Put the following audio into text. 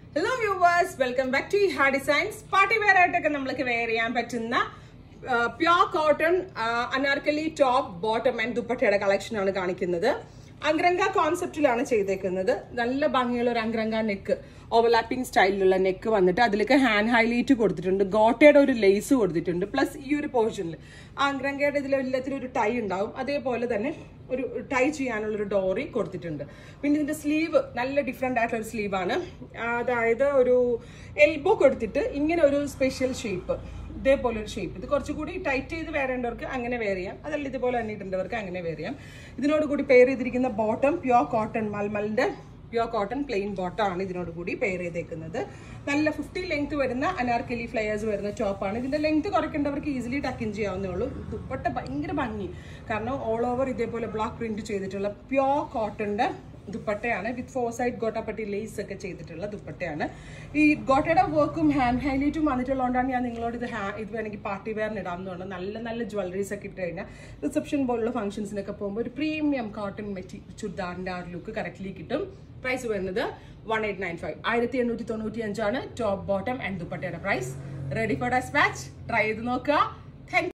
hello viewers welcome back to ha designs party wear ആയിട്ടൊക്കെ നമ്മൾക്ക് wear ചെയ്യാൻ പറ്റുന്ന pure cotton Anarkali top bottom and ദുപ്പട്ടയുടെ കളക്ഷൻ ആണ് കാണിക്കുന്നത് അങ്ക്രങ്ക കോൺസെപ്റ്റിലാണ് ചെയ്തേക്കുന്നത് നല്ല ഭംഗിയുള്ള ഒരു അങ്ക്രങ്ക നെക്ക് ഓവർലാപ്പിംഗ് സ്റ്റൈലിലുള്ള നെക്ക് വന്നിട്ട് അതിലേക്ക് ഹാൻഡ് ഹൈലൈറ്റ് കൊടുത്തിട്ടുണ്ട് ഗോട്ടയുടെ ഒരു ലേസ് കൊടുത്തിട്ടുണ്ട് പ്ലസ് ഈ ഒരു പോർഷനിൽ അങ്ക്രങ്കയുടെ ഇതിൽ എല്ലാത്തിനും ഒരു ടൈ ഉണ്ടാവും അതേപോലെ തന്നെ ഒരു ടൈ ചെയ്യാനുള്ള ഒരു ഡോറി കൊടുത്തിട്ടുണ്ട് പിന്നെ ഇതിന്റെ സ്ലീവ് നല്ല ഡിഫറെന്റ് ആയിട്ടുള്ള ഒരു സ്ലീവാണ് അതായത് ഒരു എൽബോ കൊടുത്തിട്ട് ഇങ്ങനെ ഒരു സ്പെഷ്യൽ ഷേപ്പ് ഇതേപോലെ ഒരു ഷേപ്പ് ഇത് കുറച്ചുകൂടി ടൈറ്റ് ചെയ്ത് വേറേണ്ടവർക്ക് അങ്ങനെ വേർ ചെയ്യാം അതല്ല ഇതുപോലെ തന്നെ ഇടേണ്ടവർക്ക് അങ്ങനെ വേർ ചെയ്യാം ഇതിനോട് കൂടി പെയർ ചെയ്തിരിക്കുന്ന ബോട്ടം പ്യോർ കോട്ടൺ മൽമലിന്റെ പ്യോർ കോട്ടൺ പ്ലെയിൻ ബോട്ടം ആണ് ഇതിനോട് കൂടി പെയർ ചെയ്തേക്കുന്നത് നല്ല ഫിഫ്റ്റി ലെങ്ത് വരുന്ന അനാർക്കലി ഫ്ലയേഴ്സ് വരുന്ന ടോപ്പാണ് ഇതിന്റെ ലെങ്ത് കുറയ്ക്കേണ്ടവർക്ക് ഈസിലി ടക്കിൻ ചെയ്യാവുന്നേ ഉള്ളൂ ദുപ്പട്ട ഭയങ്കര ഭംഗി കാരണം ഓൾ ഓവർ ഇതേപോലെ ബ്ലോക്ക് പ്രിന്റ് ചെയ്തിട്ടുള്ള പ്യോർ കോട്ടന്റെ ദുപ്പട്ടയാണ് with four side gota patti lace ഒക്കെ ചെയ്തിട്ടുള്ള ദുപ്പട്ടയാണ് ഈ ഗോട്ടയുടെ വർക്കും ഹാൻഡ് ഹൈലൈറ്റും വന്നിട്ടുള്ളതുകൊണ്ടാണ് ഞാൻ നിങ്ങളോട് ഇത് ഹാ ഇത് വേണമെങ്കിൽ പാർട്ടി വെയറിന് ഇടാമെന്നുണ്ട് നല്ല നല്ല ജ്വല്ലറീസ് ഒക്കെ ഇട്ട് കഴിഞ്ഞാൽ റിസപ്ഷൻ പോലുള്ള ഫംഗ്ഷൻസിനൊക്കെ പോകുമ്പോൾ ഒരു പ്രീമിയം കോട്ടൺ മെറ്റി ചുരിദാറിൻ്റെ ആ ഒരു ലുക്ക് കറക്റ്റ്ലി കിട്ടും പ്രൈസ് വരുന്നത് വൺ എയ്റ്റ് നയൻ ഫൈവ് ആയിരത്തി എണ്ണൂറ്റി തൊണ്ണൂറ്റി അഞ്ചാണ് ടോപ്പ് ബോട്ടം ആൻഡ് ദുപ്പട്ടയുടെ price ready for dispatch try ചെയ്ത് നോക്കുക താങ്ക്